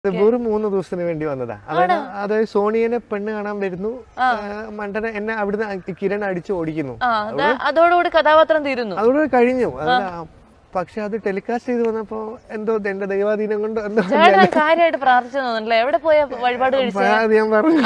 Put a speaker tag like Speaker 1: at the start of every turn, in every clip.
Speaker 1: ഇത് വെറും മൂന്ന് ദിവസത്തിന് വേണ്ടി വന്നതാ അതായത് അതായത് സോണിയനെ പെണ്ണ് കാണാൻ വരുന്നു ആ, മണ്ടനെ എന്നെ അവിടുന്ന് കിരൺ അടിച്ച് ഓടിക്കുന്നു
Speaker 2: ആ അത് അതോടുകൂടി കഥാപാത്രം തീരുന്നു
Speaker 1: അതോടെ കഴിഞ്ഞു അതല്ല, പക്ഷെ അത് ടെലികാസ്റ്റ് ചെയ്ത് വന്നപ്പോ എന്തോ എന്റെ ദൈവാധീനം കൊണ്ട് എന്തോ
Speaker 2: ചേട്ടൻ കാര്യമായിട്ട് പ്രാർത്ഥിച്ചു തോന്നുന്നില്ല എവിടെ പോയ വഴിപാട് കഴിച്ചു
Speaker 1: അത് ഞാൻ പറഞ്ഞു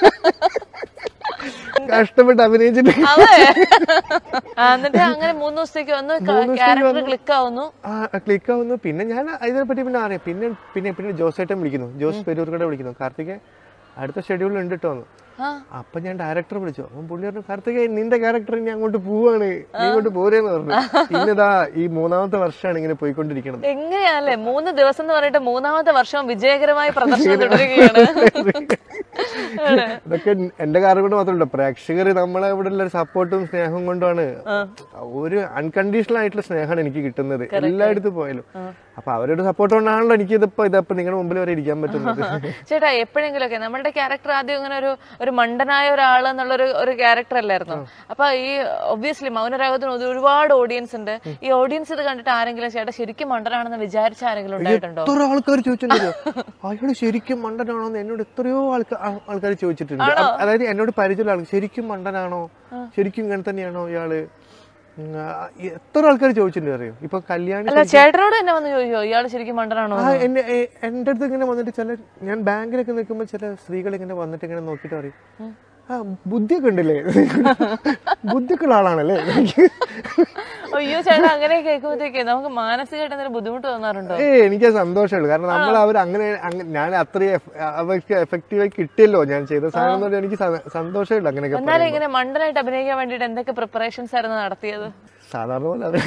Speaker 1: കഷ്ടപ്പെട്ട് അഭിനയിച്ചിട്ട്
Speaker 2: അതെ ആ, എന്നിട്ട് അങ്ങനെ മൂന്ന് ദിവസത്തേക്ക് വന്ന് ക്യാരക്ടർ ക്ലിക്ക് ആവുന്നു
Speaker 1: ആ ക്ലിക്ക് ആവുന്നു പിന്നെ ഞാൻ ഇതിനെപ്പറ്റി പിന്നെ അറിയാം പിന്നെ പിന്നെ പിന്നെ ജോസേട്ടൻ വിളിക്കുന്നു ജോസ് പെരൂർക്കടെ വിളിക്കുന്നു കാർത്തിക് അടുത്ത ഷെഡ്യൂളിൽ ഉണ്ട് കേട്ടോ
Speaker 2: ആ
Speaker 1: അപ്പൊ ഞാൻ ഡയറക്ടറെ വിളിച്ചു അപ്പം പുള്ളി പറഞ്ഞു കാർത്തികേ നിന്റെ ക്യാരക്ടർ ഞാൻ അങ്ങോട്ട് പോവാണ് നീ ഇങ്ങോട്ട് പോരേന്ന് പറഞ്ഞു പിന്നെതാ ഈ മൂന്നാമത്തെ വർഷമാണ് ഇങ്ങനെ പോയിക്കൊണ്ടിരിക്കുന്നത്
Speaker 2: എങ്ങനെയാല്ലേ മൂന്ന് ദിവസം എന്ന് പറഞ്ഞിട്ട് മൂന്നാമത്തെ വർഷം വിജയകരമായി പ്രദർശനം തുടരുകയാണ്
Speaker 1: ഇതൊക്കെ എന്റെ കാരണം കൊണ്ട് മാത്രമല്ല പ്രേക്ഷകർ നമ്മളെ ഇവിടെ ഉള്ള സപ്പോർട്ടും സ്നേഹവും കൊണ്ടാണ് ഒരു അൺകണ്ടീഷണൽ ആയിട്ടുള്ള സ്നേഹമാണ് എനിക്ക് കിട്ടുന്നത് എല്ലായിടത്തും പോയാലും അപ്പൊ അവരുടെ സപ്പോർട്ട് കൊണ്ടാണല്ലോ എനിക്ക് ഇതിപ്പോ ഇതപ്പോ നിങ്ങളുടെ മുമ്പിൽ വരെ ഇരിക്കാൻ പറ്റുന്നത്
Speaker 2: ചേട്ടാ എപ്പോഴെങ്കിലുമൊക്കെ നമ്മളുടെ ക്യാരക്ടർ ആദ്യം ഇങ്ങനെ ഒരു ഒരു മണ്ടനായ ഒരാൾ എന്നുള്ളൊരു ഒരു ക്യാരക്ടർ അല്ലായിരുന്നു അപ്പൊ ഈ ഒബ്വിയസ്ലി മൗനരാഗത്തിന് ഒരു- ഒരുപാട് ഓഡിയൻസ് ഉണ്ട് ഈ ഓഡിയൻസ് ഇത് കണ്ടിട്ട് ആരെങ്കിലും ചേട്ടാ ശരിക്കും മണ്ടനാണെന്ന് വിചാരിച്ച ആരെങ്കിലും ഉണ്ടായിട്ടുണ്ടോ
Speaker 1: എത്ര ആൾക്കാർ ചോദിച്ചിട്ടുണ്ടോ അയാള് ശരിക്കും മണ്ടനാണോ എന്ന് എന്നോട് എത്രയോ ആൾക്കാർ ആൾക്കാർ ചോദിച്ചിട്ടുണ്ട് അ- അതായത് എന്നോട് പരിചയമുള്ള ആൾക്ക് ശരിക്കും മണ്ടനാണോ ശരിക്കും ഇങ്ങനെ തന്നെയാണോ ഇയാള് ഉം, ആ, എത്ര ആൾക്കാർ ചോദിച്ചിട്ടുണ്ട് അറിയോ ഇപ്പൊ കല്യാണി
Speaker 2: അല്ല ചേട്ടനോട് തന്നെ വന്ന് ചോദിച്ചോ ഇയാള് ശരിക്കും മണ്ടനാണോ
Speaker 1: ആ എന്നെ എ- എൻ്റെ അടുത്ത് ഇങ്ങനെ വന്നിട്ട് ചില ഞാൻ ബാങ്കിലൊക്കെ നിൽക്കുമ്പോൾ ചില സ്ത്രീകൾ ഇങ്ങനെ വന്നിട്ട് ഇങ്ങനെ നോക്കിയിട്ട് പറയും ആ ബുദ്ധിയൊക്കെ ഉണ്ടല്ലേ ബുദ്ധിയൊക്കെ ഉള്ള ആളാണല്ലേ
Speaker 2: അയ്യോ ചേട്ടാ അങ്ങനെ കേൾക്കുമ്പോഴത്തേക്ക് നമുക്ക് മാനസികമായിട്ട് എന്തെങ്കിലും ബുദ്ധിമുട്ട് തോന്നാറുണ്ടോ
Speaker 1: ഏ എനിക്ക് സന്തോഷമുള്ളൂ കാരണം നമ്മൾ അവർ അങ്ങനെ അങ്ങ- ഞാൻ അത്രയും എഫ്- അവർക്ക് എഫക്റ്റീവായി കിട്ടിയല്ലോ ഞാൻ ചെയ്ത സാധനം എന്ന് പറഞ്ഞാൽ എനിക്ക് സ- സന്തോഷമുള്ളൂ അങ്ങനെയൊക്കെ
Speaker 2: എന്നാലും ഇങ്ങനെ മണ്ടനായിട്ട് അഭിനയിക്കാൻ വേണ്ടിയിട്ട് എന്തൊക്കെ പ്രിപ്പറേഷൻസ് ആയിരുന്നു നടത്തിയത്
Speaker 1: സാധാരണ പോലെ അത്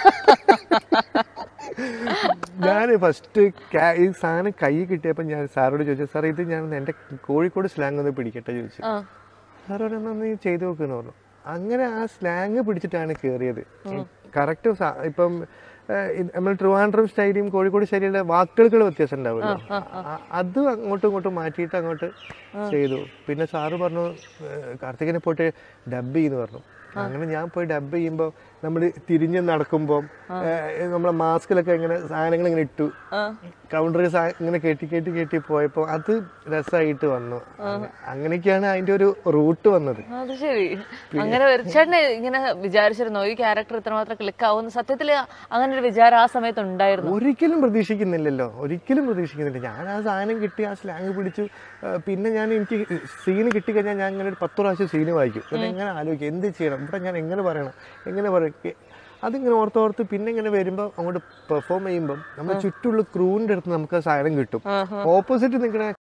Speaker 1: ഞാൻ ഫസ്റ്റ് ഈ സാധനം കൈ കിട്ടിയപ്പോൾ ഞാൻ സാറോട് ചോദിച്ചു സാർ ഇത് ഞാൻ എൻ്റെ കോഴിക്കോട് സ്ലാങ് ഒന്ന് പിടിക്കട്ടെ ചോദിച്ചു
Speaker 2: ആ
Speaker 1: സാർ പറഞ്ഞു നീ ചെയ്തു നോക്കുന്നു പറഞ്ഞു അങ്ങനെ ആ സ്ലാങ് പിടിച്ചിട്ടാണ് കയറിയത് കറക്റ്റ് ഇപ്പം ഏഹ്, ഇത് നമ്മൾ ട്രിവാൻഡ്രം സ്റ്റൈലും കോഴിക്കോട് സ്റ്റൈലിലെ വാക്കുകൾക്ക് വ്യത്യാസം ഉണ്ടാവുമല്ലോ ആ- അത് അങ്ങോട്ടും ഇങ്ങോട്ടും മാറ്റിയിട്ട് അങ്ങോട്ട് ചെയ്തു പിന്നെ സാറ് പറഞ്ഞു ഏഹ്, കാർത്തികിനെ പോയിട്ട് ഡബ് ചെയ്യുന്നു പറഞ്ഞു അങ്ങനെ ഞാൻ പോയി ഡബ് ചെയ്യുമ്പോൾ നമ്മൾ തിരിഞ്ഞ് നടക്കുമ്പോൾ നമ്മളെ മാസ്കിലൊക്കെ ഇങ്ങനെ സാധനങ്ങൾ ഇങ്ങനെ ഇട്ടു
Speaker 2: ആ
Speaker 1: കൗണ്ടർ ഇങ്ങനെ കെട്ടി കെട്ടി കെട്ടി പോയപ്പോൾ അത് രസമായിട്ട് വന്നു അങ്ങ- അങ്ങനെയൊക്കെയാണ് അതിന്റെ ഒരു റൂട്ട് വന്നത്
Speaker 2: അത് ശരി അങ്ങനെ ഒരു- ചേട്ടന് ഇങ്ങനെ വിചാരിച്ചിരുന്നോ ഈ ക്യാരക്ടർ ഇത്രമാത്രം ക്ലിക്ക് ആവുന്ന സത്യത്തില് അങ്ങനെ ഒരു വിചാരം ആ സമയത്ത് ഉണ്ടായിരുന്നു
Speaker 1: ഒരിക്കലും പ്രതീക്ഷിക്കുന്നില്ലല്ലോ ഒരിക്കലും പ്രതീക്ഷിക്കുന്നില്ല ഞാൻ ആ സാധനം കിട്ടി ആ സ്ലാങ് പിടിച്ചു ആ, പിന്നെ ഞാൻ എനിക്ക് സീന് കിട്ടിക്കഴിഞ്ഞാൽ ഞാൻ ഇങ്ങനെ ഒരു പത്ത് പ്രാവശ്യം സീന് വായിക്കും പിന്നെ എങ്ങനെ ആലോചിക്കും എന്ത് ചെയ്യണം ഇവിടെ ഞാൻ എങ്ങനെ പറയണം എങ്ങനെ പറയും അതിങ്ങനെ ഓർത്തോർത്ത് പിന്നെ ഇങ്ങനെ വരുമ്പോൾ അങ്ങോട്ട് പെർഫോം ചെയ്യുമ്പോൾ നമ്മുടെ ചുറ്റുള്ള ക്രൂവിൻ്റെ അടുത്ത് നമുക്ക് ആ സാധനം കിട്ടും ഓപ്പോസിറ്റ് നിൽക്കുന്ന